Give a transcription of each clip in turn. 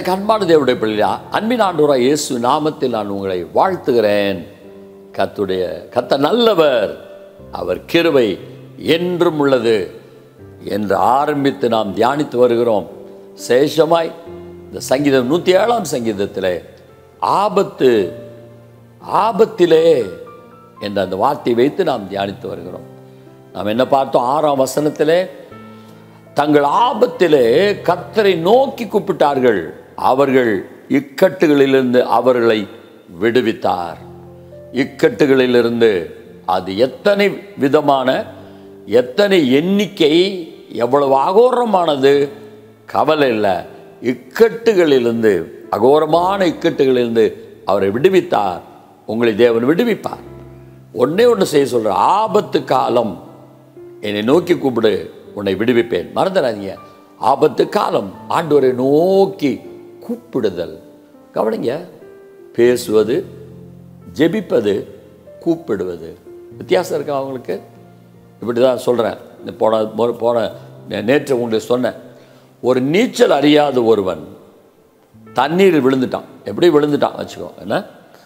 எனக்கு அன்பான தேவடைய பிள்ளையா அன்பின் ஆண்டவராக இயேசு நாமத்தில் நான் உங்களை வாழ்த்துகிறேன் கத்துடைய கத்த நல்லவர் அவர் கிருபை என்றும் உள்ளது என்று ஆரம்பித்து நாம் தியானித்து வருகிறோம் சேஷமாய் இந்த சங்கீதம் நூற்றி ஏழாம் சங்கீதத்திலே ஆபத்து ஆபத்திலே என்ற அந்த வார்த்தையை வைத்து நாம் தியானித்து வருகிறோம் நாம் என்ன பார்த்தோம் ஆறாம் வசனத்திலே தங்கள் ஆபத்திலே கர்த்தரை நோக்கி கூப்பிட்டார்கள் அவர்கள் இக்கட்டுகளிலிருந்து அவர்களை விடுவித்தார் இக்கட்டுகளிலிருந்து அது எத்தனை விதமான எத்தனை எண்ணிக்கை எவ்வளவு அகோரமானது கவலை இல்லை இக்கட்டுகளிலிருந்து அகோரமான இக்கட்டுகளிலிருந்து அவரை விடுவித்தார் உங்களை தேவன் விடுவிப்பார் ஒண்ணே ஒன்று செய்ய சொல்ற ஆபத்து காலம் என்னை நோக்கி கூப்பிடு உன்னை விடுவிப்பேன் மறந்துடாதீங்க ஆபத்து காலம் ஆண்டவரை நோக்கி கூப்பிடுதல் கவனிங்க பேசுவது ஜெபிப்பது கூப்பிடுவது வித்தியாசம் இருக்கா அவங்களுக்கு இப்படி தான் சொல்கிறேன் போன மொ- போன நே- நேற்று உங்களுக்கு சொன்னேன் ஒரு நீச்சல் அறியாத ஒருவன் தண்ணீரில் விழுந்துட்டான் எப்படி விழுந்துட்டான் வச்சுக்கோ என்ன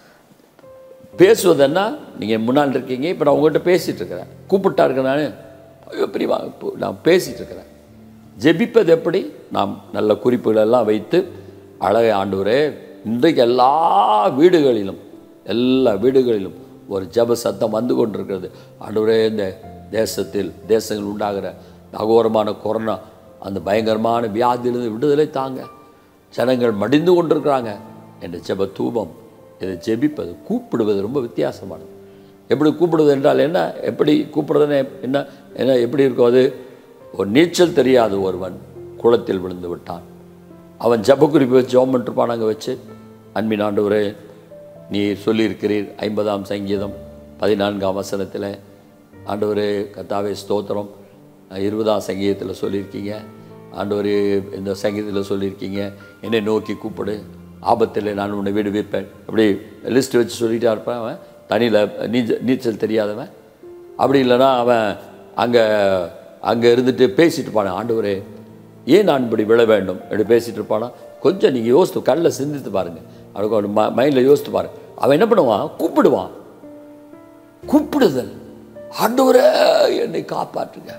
பேசுவதுன்னா நீங்கள் முன்னால் இருக்கீங்க இப்போ நான் உங்கள்கிட்ட பேசிகிட்டு இருக்கிறேன் கூப்பிட்டா இருக்கேன் நான் ஐயோ பிரிவா இப்போ நான் பேசிகிட்டு இருக்கிறேன் ஜெபிப்பது எப்படி நாம் நல்ல குறிப்புகள் எல்லாம் வைத்து அழகை ஆண்டவரே இன்றைக்கு எல்லா வீடுகளிலும் எல்லா வீடுகளிலும் ஒரு ஜெப சத்தம் வந்து கொண்டிருக்கிறது ஆண்டவரே இந்த தேசத்தில் தேசங்கள் உண்டாகிற அகோரமான கொரோனா அந்த பயங்கரமான வியாதியிலிருந்து விடுதலை தாங்க ஜனங்கள் மடிந்து கொண்டிருக்கிறாங்க என்ற ஜெப தூபம் இதை ஜெபிப்பது கூப்பிடுவது ரொம்ப வித்தியாசமானது எப்படி கூப்பிடுவது என்றால் என்ன எப்படி கூப்பிடுறதுன்னு என்ன என்ன எப்படி இருக்கும் அது ஒரு நீச்சல் தெரியாத ஒருவன் குளத்தில் விழுந்து விட்டான் அவன் ஜெப குறிப்பு வச்சு ஜெபம் பண்ணிருப்பான் அங்கே வச்சு அன்பின் ஆண்டவரே நீர் சொல்லியிருக்கிறீர் ஐம்பதாம் சங்கீதம் பதினான்காம் வசனத்தில் ஆண்டவரே கத்தாவே ஸ்தோத்திரம் இருபதாம் சங்கீதத்தில் சொல்லியிருக்கீங்க ஆண்டவரே இந்த சங்கீதத்தில் சொல்லியிருக்கீங்க என்னை நோக்கி கூப்பிடு ஆபத்தில் நான் உன்னை விடுவிப்பேன் அப்படி லிஸ்ட் வச்சு சொல்லிட்டா இருப்பேன் அவன் தனியில் நீச்சல் நீச்சல் தெரியாதவன் அப்படி இல்லைன்னா அவன் அங்கே அங்கே இருந்துட்டு பேசிட்டு போனான் ஆண்டவரே ஏன் நான் இப்படி விழ வேண்டும் இப்படி பேசிட்டு இருப்பானா கொஞ்சம் நீங்கள் யோசித்து கல்லில் சிந்தித்து பாருங்கள் அவனுக்கு ஒரு ம மைண்டில் யோசித்து பாருங்க அவன் என்ன பண்ணுவான் கூப்பிடுவான் கூப்பிடுதல் ஆண்டவரே என்னை காப்பாற்றுங்க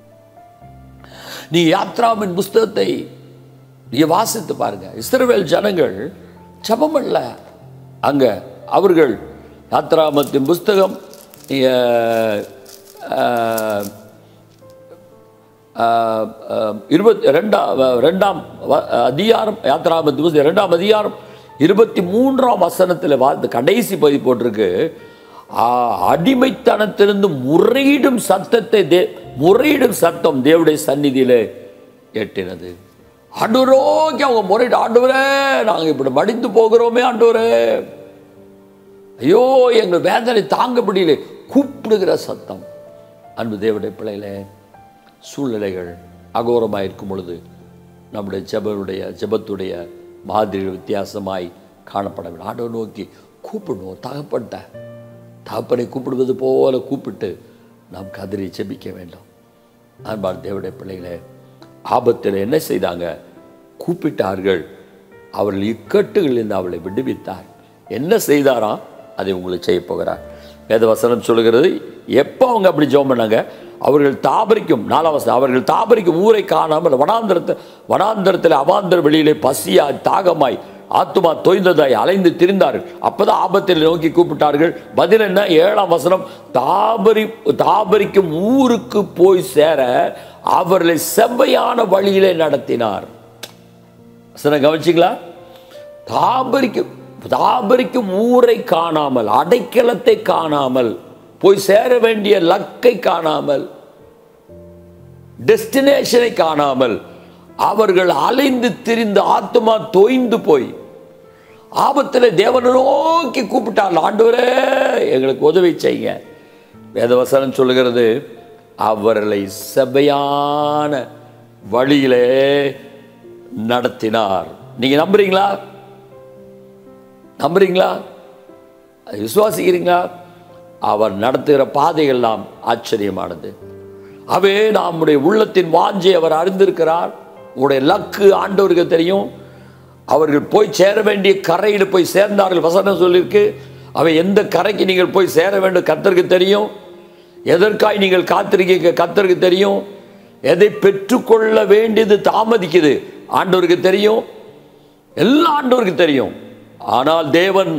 நீ யாத்ராமின் புஸ்தகத்தை நீ வாசித்து பாருங்க இஸ்ரவேல் ஜனங்கள் ஜெபம் இல்ல அங்க அவர்கள் யாத்ராமத்தின் புஸ்தகம் நீங்க, ஆஹ், ஆஹ், ஆஹ், இருபத்தி ரெண்டாம் ரெண்டாம் வ- அதிகாரம் யாத்ராமத்தின் புஸ்தகம் ரெண்டாம் அதிகாரம் இருபத்தி மூன்றாம் வசனத்தில் வாழ்த்து கடைசி பகுதி போட்டிருக்கு ஆ, அடிமைத்தனத்திலிருந்து முறையிடும் சத்தத்தை தே முறையிடும் சத்தம் தேவடைய சந்நிதியிலே எட்டினது ஆண்டவரோக்கி அவங்க முறையிட்டு ஆண்டவரே நாங்கள் இப்படி மடிந்து போகிறோமே ஆண்டவரே ஐயோ எங்கள் வேதனை தாங்க முடியல கூப்பிடுகிற சத்தம் அன்பு தேவடைய பிள்ளைகளே சூழ்நிலைகள் அகோரமாக இருக்கும் பொழுது நம்முடைய ஜெபனுடைய ஜெபத்துடைய மாதிரி வித்தியாசமாய் காணப்பட வேண்டும் ஆண்டவர் நோக்கி கூப்பிடணும் தகப்பட்ட தகப்பனை கூப்பிடுவது போல கூப்பிட்டு நாம் கதறி ஜெபிக்க வேண்டும் அன்பான தேவடைய பிள்ளைகளே ஆபத்தில் என்ன செய்தாங்க கூப்பிட்டார்கள் அவர்கள் இக்கட்டுகளிலிருந்து அவளை விடுவித்தார் என்ன செய்தாராம் அதை உங்களுக்கு செய்ய போகிறார் வேதவசனம் சொல்லுகிறது எப்போ அவங்க அப்படி ஜெபம் பண்ணாங்க அவர்கள் தாபரிக்கும் நாலாம் வசனம் அவர்கள் தாபரிக்கும் ஊரை காணாமல் வனாந்திரத்தை வனாந்திரத்தில் அவாந்தர வெளியிலே பசியாய் தாகமாய் ஆத்துமா தொய்ந்ததாய் அலைந்து திரிந்தார்கள் அப்பதான் ஆபத்தில் நோக்கி கூப்பிட்டார்கள் பதில் என்ன ஏழாம் வசனம் தாபரி தாபரிக்கும் ஊருக்கு போய் சேர அவர்களை செவ்வையான வழியிலே நடத்தினார் வசனம் கவனிச்சிங்களா தாபரிக்கும் தாபரிக்கும் ஊரை காணாமல் அடைக்கலத்தை காணாமல் போய் சேர வேண்டிய லக்கை காணாமல் டெஸ்டினேஷனை காணாமல் அவர்கள் அலைந்து திரிந்து ஆத்மா தோய்ந்து போய் ஆபத்தில் தேவனை நோக்கி கூப்பிட்டால் ஆண்டவரே எங்களுக்கு உதவி செய்யுங்க வேதவசனம் சொல்லுகிறது அவர்களை செவ்வையான வழியிலே நடத்தினார் நீங்க நம்புறீங்களா நம்புறீங்களா அதை விசுவாசிக்கிறீங்களா அவர் நடத்துகிற பாதையெல்லாம் ஆச்சரியமானது அவே நம்முடைய உள்ளத்தின் வாஞ்சை அவர் அறிந்திருக்கிறார் உங்களுடைய லக்கு ஆண்டவருக்கு தெரியும் அவர்கள் போய் சேர வேண்டிய கரையில் போய் சேர்ந்தார்கள் வசனம் சொல்லியிருக்கு அவை எந்த கரைக்கு நீங்கள் போய் சேர வேண்டும் கர்த்தருக்கு தெரியும் எதற்காய் நீங்கள் காத்திருக்கீங்க கர்த்தருக்கு தெரியும் எதை பெற்றுக்கொள்ள வேண்டியது தாமதிக்குது ஆண்டவருக்கு தெரியும் எல்லாம் ஆண்டவருக்கு தெரியும் ஆனால் தேவன்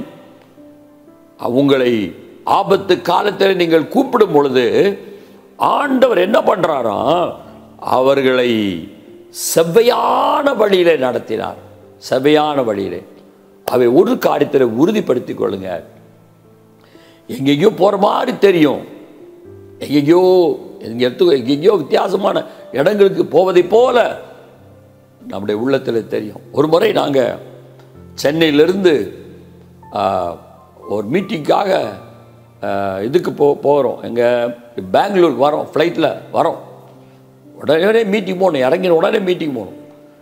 உங்களை ஆபத்து காலத்தில் நீங்கள் கூப்பிடும் பொழுது ஆண்டவர் என்ன பண்றாராம் அவர்களை செவ்வையான வழியிலே நடத்தினார் செவ்வையான வழியிலே அவை ஒரு காரியத்தில் உறுதிப்படுத்திக் கொள்ளுங்க எங்கெங்கேயோ போகிற மாதிரி தெரியும் எங்கெங்கேயோ எங்க இடத்துக்கு எங்கெங்கேயோ வித்தியாசமான இடங்களுக்கு போவதை போல நம்முடைய உள்ளத்தில் தெரியும் ஒரு முறை நாங்கள் சென்னையிலிருந்து ஆ, ஒரு மீட்டிங்காக இதுக்கு போ போகிறோம் எங்கள் பெங்களூருக்கு வரோம் ஃப்ளைட்டில் வரோம் உடனே மீட்டிங் போகணும் இறங்கின உடனே மீட்டிங் போகணும்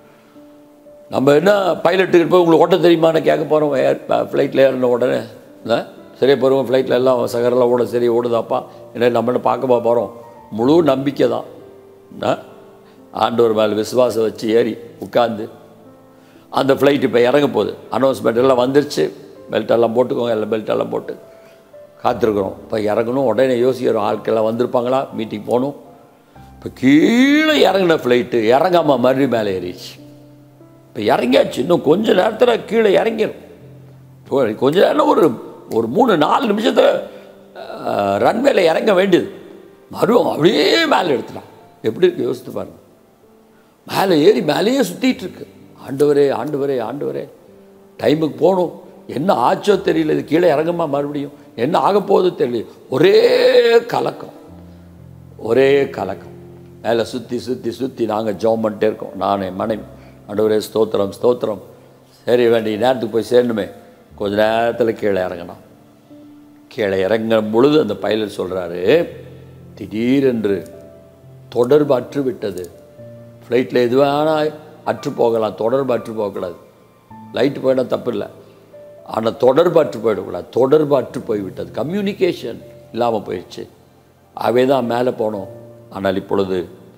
நம்ம என்ன பைலட்டுக்கு போய் உங்களுக்கு ஓட்ட தெரியுமான்னு கேட்க போகிறோம் ஏர் ஃப்ளைட்டில் ஏறின உடனே இல்லை சரியா போகிறோம் ஃப்ளைட்டில் எல்லாம் சகரெல்லாம் ஓட சரி ஓடுதாப்பா என்ன நம்ம என்ன பார்க்க போகிறோம் முழு நம்பிக்கை தான் என்ன? ஆண்டவர் மேலே விசுவாசம் வச்சு ஏறி உட்காந்து அந்த ஃப்ளைட் இப்போ இறங்க போகுது அனௌன்ஸ்மெண்ட் எல்லாம் வந்துருச்சு பெல்ட் எல்லாம் போட்டுக்கோங்க எல்லாம் பெல்ட் எல்லாம் போட்டு காத்திருக்கிறோம் இப்போ இறங்கணும் உடனே யோசிக்கிறோம் ஆட்கள்லாம் வந்திருப்பாங்களா மீட்டிங் போகணும் இப்போ கீழே இறங்கின ஃப்ளைட்டு இறங்காம மறுபடியும் மேலே ஏறிடுச்சு இப்போ இறங்கியாச்சு இன்னும் கொஞ்ச நேரத்தில் கீழே இறங்கிடும் இப்போ கொஞ்ச நேரம் ஒரு ஒரு மூணு நாலு நிமிஷத்தில் ரன்வேல இறங்க வேண்டியது மறுபடியும் அப்படியே மேலே எடுத்துட்டான் எப்படி இருக்கு யோசித்து பாருங்க மேலே ஏறி மேலேயே சுற்றிட்டு இருக்கு ஆண்டவரே ஆண்டவரே ஆண்டவரே டைமுக்கு போகணும் என்ன ஆச்சோ தெரியல இது கீழே இறங்குமா மறுபடியும் என்ன ஆக போகுது தெரியல ஒரே கலக்கம் ஒரே கலக்கம் மேலே சுற்றி சுற்றி சுற்றி நாங்கள் ஜெபம் பண்ணிட்டே இருக்கோம் நான் என் மனைவி ஆண்டவரே ஸ்தோத்திரம் ஸ்தோத்திரம் சரி வேண்டிய நேரத்துக்கு போய் சேரணுமே கொஞ்ச நேரத்தில் கீழே இறங்கணும் கீழே இறங்கும் பொழுது அந்த பைலட் சொல்கிறாரு திடீரென்று தொடர்பு அற்று விட்டது ஃப்ளைட்டில் எது வேணால் அற்று போகலாம் தொடர்பு அற்று போகக்கூடாது லைட்டு போயினா தப்பு இல்லை ஆனால் தொடர்பு அற்று போயிடக்கூடாது தொடர்பு அற்று போய்விட்டது கம்யூனிகேஷன் இல்லாமல் போயிடுச்சு அவே தான் மேலே போனோம் ஆனால் இப்பொழுது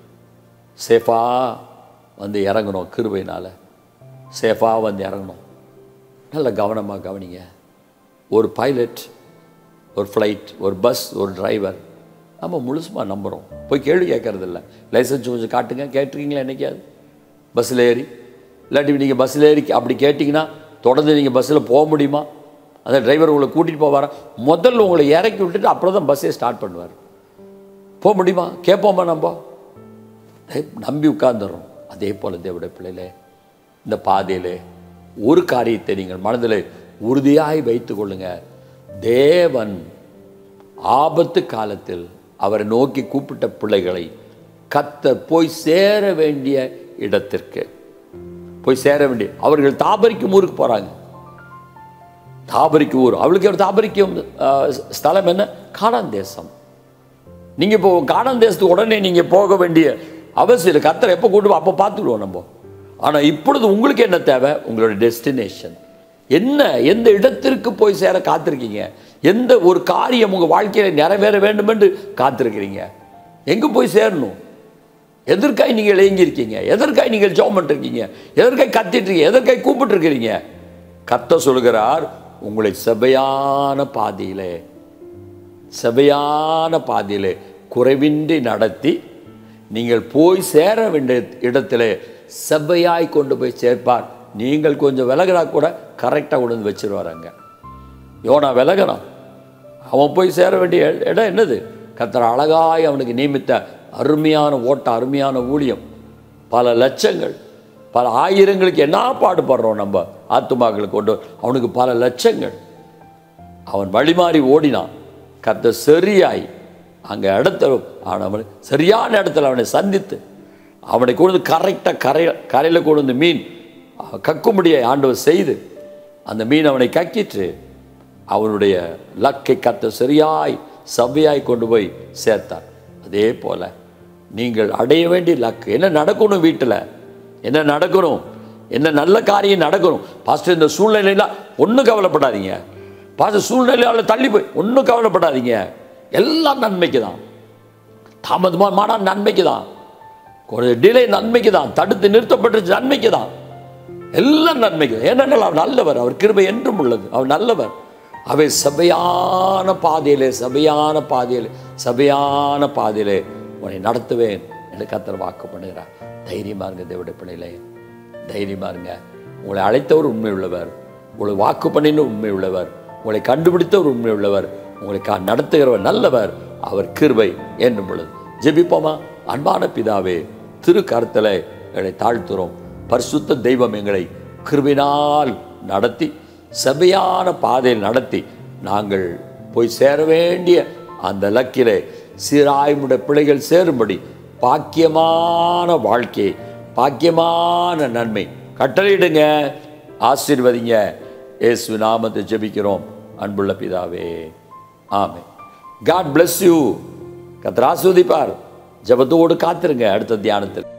சேஃபாக வந்து இறங்கணும் கிருபையினால் சேஃபாக வந்து இறங்கணும் நல்ல கவனமாக கவனிங்க ஒரு பைலட் ஒரு ஃப்ளைட் ஒரு பஸ் ஒரு டிரைவர் நம்ம முழுசுமாக நம்புகிறோம் போய் கேள்வி கேட்கறது இல்லை லைசன்ஸ் கொஞ்சம் காட்டுங்க கேட்டிருக்கீங்களா என்னைக்காவது பஸ்ஸில் ஏறி இல்லாட்டி நீங்கள் பஸ்ஸில் ஏறி அப்படி கேட்டிங்கன்னா தொடர்ந்து நீங்கள் பஸ்ஸில் போக முடியுமா அந்த டிரைவர் உங்களை கூட்டிகிட்டு போவாரா முதல்ல உங்களை இறக்கி விட்டுட்டு அப்புறம் தான் பஸ்ஸே ஸ்டார்ட் பண்ணுவார் போக முடியுமா கேட்போமா நம்ம ஏய், நம்பி உட்கார்ந்துடுறோம் அதே போல் தேவடைய பிள்ளைகளே இந்த பாதையிலே ஒரு காரியத்தை நீங்கள் மனதில் உறுதியாய் வைத்துக் கொள்ளுங்க தேவன் ஆபத்து காலத்தில் அவரை நோக்கி கூப்பிட்ட பிள்ளைகளை கத்தர் போய் சேர வேண்டிய இடத்திற்கு போய் சேர வேண்டிய அவர்கள் தாபரிக்கும் ஊருக்கு போகிறாங்க தாபரிக்கு ஊர் அவளுக்கு ஒரு தாபரிக்கும் அஹ், ஸ்தலம் என்ன காணான் தேசம் நீங்கள் இப்போ காணான் தேசத்துக்கு உடனே நீங்கள் போக வேண்டிய அவசியம் இல்லை கத்தரை எப்போ கூட்டு போ, அப்போ பார்த்துக்குவோம் நம்ம ஆனால் இப்பொழுது உங்களுக்கு என்ன தேவை உங்களோட டெஸ்டினேஷன் என்ன எந்த இடத்திற்கு போய் சேர காத்திருக்கீங்க எந்த ஒரு காரியம் உங்கள் வாழ்க்கையில் நிறைவேற வேண்டும் என்று காத்திருக்கிறீங்க எங்கே போய் சேரணும் எதற்காய் நீங்கள் இயங்கியிருக்கீங்க எதற்காய் நீங்கள் ஜெபம் பண்ணிருக்கீங்க எதற்காய் கத்திட்டு இருக்கீங்க எதற்காய் கூப்பிட்டு இருக்கிறீங்க கத்த சொல்கிறார் உங்களை செவையான பாதையிலே செவையான பாதையிலே குறைவின்றி நடத்தி நீங்கள் போய் சேர வேண்டிய இடத்திலே செவ்வையாய் கொண்டு போய் சேர்ப்பார் நீங்கள் கொஞ்சம் விலகினா கூட கரெக்டாக கொண்டு வந்து வச்சிருவார் அங்க யோனா விலகணும் அவன் போய் சேர வேண்டிய இடம் என்னது கத்தர் அழகாய் அவனுக்கு நியமித்த அருமையான ஓட்டம் அருமையான ஊழியம் பல லட்சங்கள் பல ஆயிரங்களுக்கு என்ன பாடுபடுறோம் நம்ம ஆத்துமாக்களுக்கு கொண்டு அவனுக்கு பல லட்சங்கள் அவன் வழிமாறி ஓடினான் கத்த சரியாய் அங்கே இடத்துல அவனை சரியான இடத்துல அவனை சந்தித்து அவனை கொண்டு வந்து கரெக்டாக கரை கரையில் கொண்டு வந்து மீன் கக்கும்படியை ஆண்டவர் செய்து அந்த மீன் அவனை கக்கிட்டு அவனுடைய லக்கை கத்த சரியாய் சவ்வையாய் கொண்டு போய் சேர்த்தார் அதே போல நீங்கள் அடைய வேண்டிய லக்கு என்ன நடக்கணும் வீட்டில் என்ன நடக்கணும் என்ன நல்ல காரியம் நடக்கணும் பாஸ்டர் இந்த சூழ்நிலையில ஒன்றும் கவலைப்படாதீங்க பாஸ்டர் சூழ்நிலையால் தள்ளி போய் ஒன்றும் கவலைப்படாதீங்க எல்லாம் நன்மைக்கு தான் தாமதமாக மாடா நன்மைக்கு தான் கொஞ்சம் டிலே நன்மைக்கு தான் தடுத்து நிறுத்தப்பட்டுருச்சு நன்மைக்கு தான் எல்லா நன்மைக்கும் ஏனென்றால் அவர் நல்லவர் அவர் கிருபை என்றும் உள்ளது அவர் நல்லவர் அவை சபையான பாதையிலே சபையான பாதையிலே சபையான பாதையிலே உன்னை நடத்துவேன் என்று கத்தர் வாக்கு பண்ணுகிறார் தைரியமா இருங்க தேவடைய பிள்ளைகளே தைரியமா இருங்க உங்களை அழைத்தவர் உண்மை உள்ளவர் உங்களை வாக்கு பண்ணின உண்மை உள்ளவர் உங்களை கண்டுபிடித்தவர் உண்மை உள்ளவர் உங்களை கா- நடத்துகிறவர் நல்லவர் அவர் கிருபை என்னும் பொழுது ஜெபிப்போமா அன்பான பிதாவே திரு கருத்தலை எங்களை தாழ்த்துறோம் பரிசுத்த தெய்வம் எங்களை கிருபினால் நடத்தி சபையான பாதையில் நடத்தி நாங்கள் போய் சேர வேண்டிய அந்த லக்கிலே சீராய்முடைய பிள்ளைகள் சேரும்படி பாக்கியமான வாழ்க்கை பாக்கியமான நன்மை கட்டளையிடுங்க ஆசீர்வதிங்க இயேசு நாமத்தை ஜெபிக்கிறோம் அன்புள்ள பிதாவே ஆமென் காட் bless யூ கத்தர் ஆஸ்வதிப்பார் ஜெபத்தோடு காத்திருங்க அடுத்த தியானத்தில்